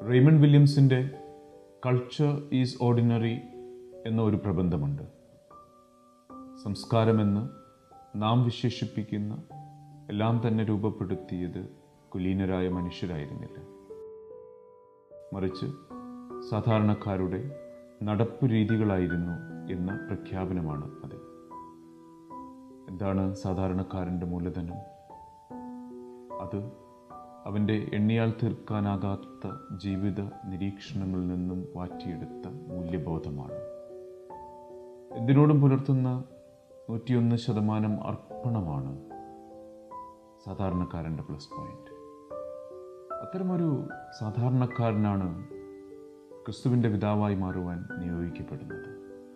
Raymond വില്യംസിൻ്റെ culture is ordinary എന്ന ഒരു പ്രബന്ധമുണ്ട് സംസ്കാരമെന്ന് നാം വിശേഷിപ്പിക്കുന്ന എല്ലാം തന്നെ രൂപപ്പെടുത്തിയത് കുലീനരായ മനുഷ്യരായിരുന്നില്ല മറിച്ച് സാധാരണക്കാരുടെ നടപ്പ് രീതികളായിരുന്നു എന്ന പ്രഖ്യാപനമാണ് അത് എന്താണ് സാധാരണക്കാരൻ്റെ മൂലധനം അത് അവൻ്റെ എണ്ണിയാൽ തീർക്കാനാകാത്ത ജീവിത നിരീക്ഷണങ്ങളിൽ നിന്നും വാറ്റിയെടുത്ത മൂല്യബോധമാണ് എന്തിനോടും പുലർത്തുന്ന നൂറ്റിയൊന്ന് ശതമാനം അർപ്പണമാണ് സാധാരണക്കാരൻ്റെ പ്ലസ് പോയിന്റ് അത്തരമൊരു സാധാരണക്കാരനാണ് ക്രിസ്തുവിൻ്റെ പിതാവായി മാറുവാൻ നിയോഗിക്കപ്പെടുന്നത്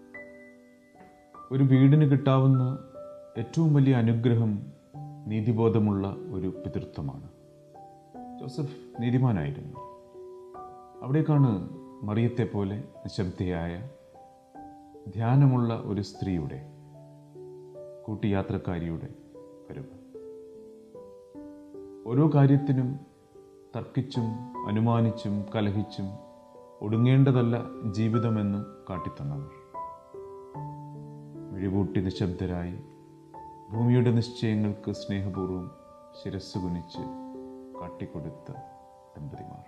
ഒരു വീടിന് കിട്ടാവുന്ന ഏറ്റവും വലിയ അനുഗ്രഹം നീതിബോധമുള്ള ഒരു പിതൃത്വമാണ് ജോസഫ് നീതിമാനായിരുന്നു അവിടേക്കാണ് മറിയത്തെ പോലെ നിശബ്ദയായ ധ്യാനമുള്ള ഒരു സ്ത്രീയുടെ കൂട്ടിയാത്രക്കാരിയുടെ വരവ് ഓരോ കാര്യത്തിനും തർക്കിച്ചും അനുമാനിച്ചും കലഹിച്ചും ഒടുങ്ങേണ്ടതല്ല ജീവിതമെന്ന് കാട്ടിത്തന്നവർ മിഴിപൂട്ടി നിശബ്ദരായി ഭൂമിയുടെ നിശ്ചയങ്ങൾക്ക് സ്നേഹപൂർവ്വം ശിരസ് കുനിച്ച് കാട്ടിക്കൊടുത്ത ദമ്പതിമാർ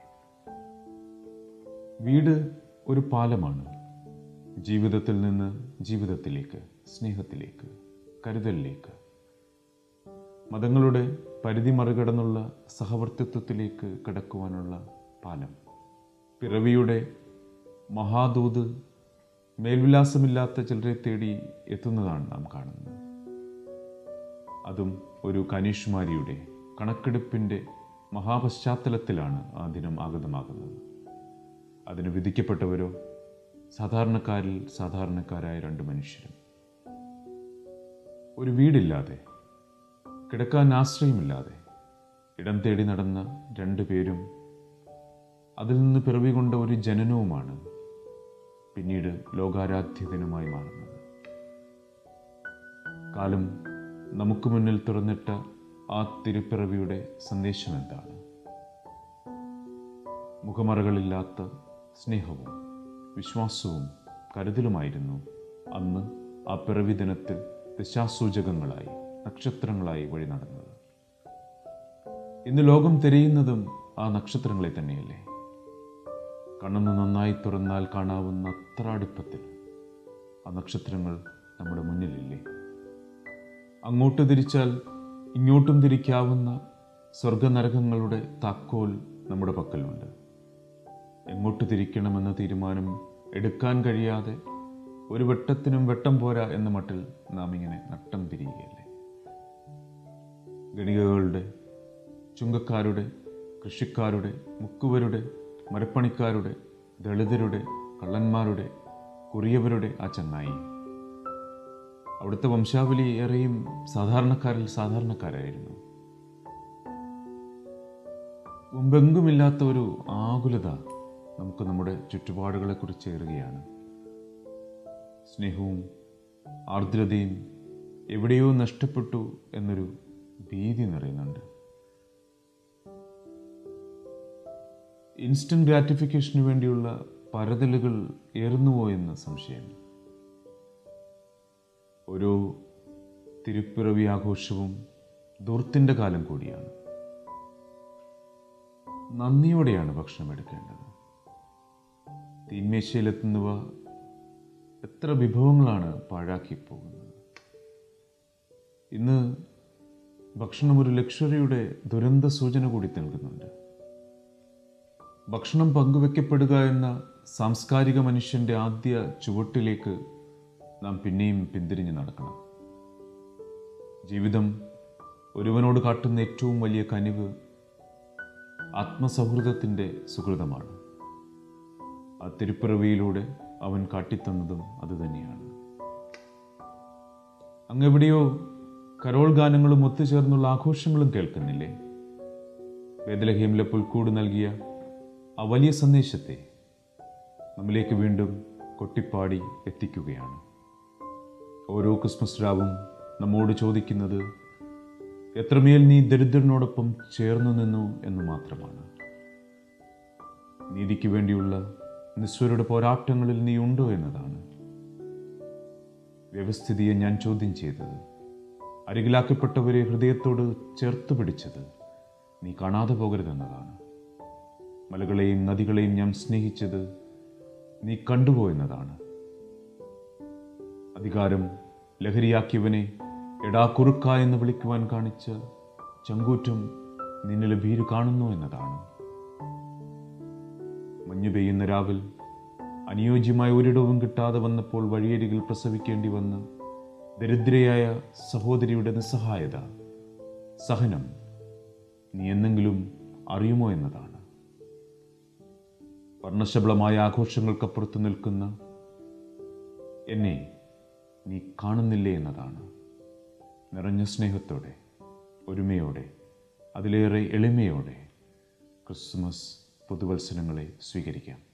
വീട് ഒരു പാലമാണ് ജീവിതത്തിൽ നിന്ന് ജീവിതത്തിലേക്ക് സ്നേഹത്തിലേക്ക് കരുതലിലേക്ക് മതങ്ങളുടെ പരിധി മറികടന്നുള്ള സഹവർത്തിത്വത്തിലേക്ക് കടക്കുവാനുള്ള പാലം പിറവിയുടെ മഹാദൂത് മേൽവിലാസമില്ലാത്ത ചിലരെ തേടി എത്തുന്നതാണ് നാം കാണുന്നത് അതും ഒരു കനീഷ്മാരിയുടെ കണക്കെടുപ്പിൻ്റെ മഹാപശ്ചാത്തലത്തിലാണ് ആ ദിനം ആഗതമാകുന്നത് അതിന് വിധിക്കപ്പെട്ടവരോ സാധാരണക്കാരിൽ സാധാരണക്കാരായ രണ്ട് മനുഷ്യരും ഒരു വീടില്ലാതെ കിടക്കാൻ ആശ്രയമില്ലാതെ ഇടം തേടി നടന്ന രണ്ടു പേരും അതിൽ നിന്ന് പിറവികൊണ്ട ഒരു ജനനവുമാണ് പിന്നീട് ലോകാരാധ്യതനുമായി മാറുന്നത് കാലം നമുക്ക് മുന്നിൽ തുറന്നിട്ട ആ തിരുപ്പിറവിയുടെ സന്ദേശം എന്താണ് മുഖമറകളില്ലാത്ത സ്നേഹവും വിശ്വാസവും കരുതലുമായിരുന്നു അന്ന് ആ പിറവി ദിനത്തിൽ ദിശാസൂചകങ്ങളായി നക്ഷത്രങ്ങളായി വഴി നടന്നത് ഇന്ന് ലോകം തിരയുന്നതും ആ നക്ഷത്രങ്ങളെ തന്നെയല്ലേ കണ്ണൊന്ന് നന്നായി തുറന്നാൽ കാണാവുന്ന അത്ര അടുപ്പത്തിൽ ആ നക്ഷത്രങ്ങൾ നമ്മുടെ മുന്നിലില്ലേ അങ്ങോട്ട് തിരിച്ചാൽ ഇങ്ങോട്ടും തിരിക്കാവുന്ന സ്വർഗനരകങ്ങളുടെ താക്കോൽ നമ്മുടെ പക്കലുണ്ട് എങ്ങോട്ട് തിരിക്കണമെന്ന തീരുമാനം എടുക്കാൻ കഴിയാതെ ഒരു വെട്ടത്തിനും വെട്ടം പോരാ എന്ന മട്ടിൽ നാം ഇങ്ങനെ നട്ടം തിരിയുകയല്ലേ ഗണികകളുടെ ചുങ്കക്കാരുടെ കൃഷിക്കാരുടെ മുക്കുവരുടെ മരപ്പണിക്കാരുടെ ദളിതരുടെ കള്ളന്മാരുടെ കുറിയവരുടെ ആ ചങ്ങായി അവിടുത്തെ വംശാവലി ഏറെയും സാധാരണക്കാരിൽ സാധാരണക്കാരായിരുന്നു മുമ്പെങ്കുമില്ലാത്ത ഒരു ആകുലത നമുക്ക് നമ്മുടെ ചുറ്റുപാടുകളെക്കുറിച്ച് ഏറുകയാണ് സ്നേഹവും ആർദ്രതയും എവിടെയോ നഷ്ടപ്പെട്ടു എന്നൊരു ഭീതി നിറയുന്നുണ്ട് ഇൻസ്റ്റന്റ് ഗ്രാറ്റിഫിക്കേഷന് വേണ്ടിയുള്ള പരതലുകൾ ഏറുന്നുപോയെന്ന് സംശയം ഓരോ തിരുപ്പിറവി ആഘോഷവും ദൂർത്തിൻ്റെ കാലം കൂടിയാണ് നന്ദിയോടെയാണ് ഭക്ഷണം എടുക്കേണ്ടത് തീന്മേശയിലെത്തുന്നവ എത്ര വിഭവങ്ങളാണ് പാഴാക്കി പോകുന്നത് ഇന്ന് ഭക്ഷണം ഒരു ലക്ഷറിയുടെ ദുരന്ത സൂചന കൂടി നൽകുന്നുണ്ട് ഭക്ഷണം പങ്കുവെക്കപ്പെടുക എന്ന സാംസ്കാരിക മനുഷ്യൻ്റെ ആദ്യ ചുവട്ടിലേക്ക് നാം പിന്നെയും പിന്തിരിഞ്ഞ് നടക്കണം ജീവിതം ഒരുവനോട് കാട്ടുന്ന ഏറ്റവും വലിയ കനിവ് ആത്മസൗഹൃദത്തിൻ്റെ സുഹൃതമാണ് ആ തിരുപ്പിറവിയിലൂടെ അവൻ കാട്ടിത്തന്നതും അതുതന്നെയാണ് അങ്ങെവിടെയോ കരോൾ ഗാനങ്ങളും ഒത്തുചേർന്നുള്ള ആഘോഷങ്ങളും കേൾക്കുന്നില്ലേ വേദലഹീമിലെ പുൽക്കൂട് നൽകിയ ആ വലിയ സന്ദേശത്തെ നമ്മിലേക്ക് വീണ്ടും കൊട്ടിപ്പാടി എത്തിക്കുകയാണ് ഓരോ ക്രിസ്മസ് രാവും നമ്മോട് ചോദിക്കുന്നത് എത്രമേൽ നീ ദരിദ്രനോടൊപ്പം ചേർന്നു നിന്നു എന്ന് മാത്രമാണ് നീതിക്ക് വേണ്ടിയുള്ള നിസ്വരുടെ പോരാട്ടങ്ങളിൽ നീ ഉണ്ടോ എന്നതാണ് വ്യവസ്ഥിതിയെ ഞാൻ ചോദ്യം ചെയ്തത് അരികിലാക്കപ്പെട്ടവരെ ഹൃദയത്തോട് ചേർത്ത് പിടിച്ചത് നീ കാണാതെ പോകരുതെന്നതാണ് മലകളെയും നദികളെയും ഞാൻ സ്നേഹിച്ചത് നീ കണ്ടുപോയെന്നതാണ് അധികാരം ലഹരിയാക്കിയവനെ എടാ കുറുക്ക എന്ന് വിളിക്കുവാൻ കാണിച്ച ചങ്കൂറ്റം നിന്നിലെ ഭീരു കാണുന്നു എന്നതാണ് മഞ്ഞു പെയ്യുന്ന രാവിൽ അനുയോജ്യമായ ഒരിടവും കിട്ടാതെ വന്നപ്പോൾ വഴിയരികിൽ പ്രസവിക്കേണ്ടി വന്ന ദരിദ്രയായ സഹോദരിയുടെ നിസ്സഹായത സഹനം നീ എന്നെങ്കിലും അറിയുമോ എന്നതാണ് വർണ്ണശബളമായ ആഘോഷങ്ങൾക്കപ്പുറത്ത് നിൽക്കുന്ന എന്നെ നീ കാണുന്നില്ലേ എന്നതാണ് നിറഞ്ഞ സ്നേഹത്തോടെ ഒരുമയോടെ അതിലേറെ എളിമയോടെ ക്രിസ്മസ് പുതുവത്സരങ്ങളെ സ്വീകരിക്കാം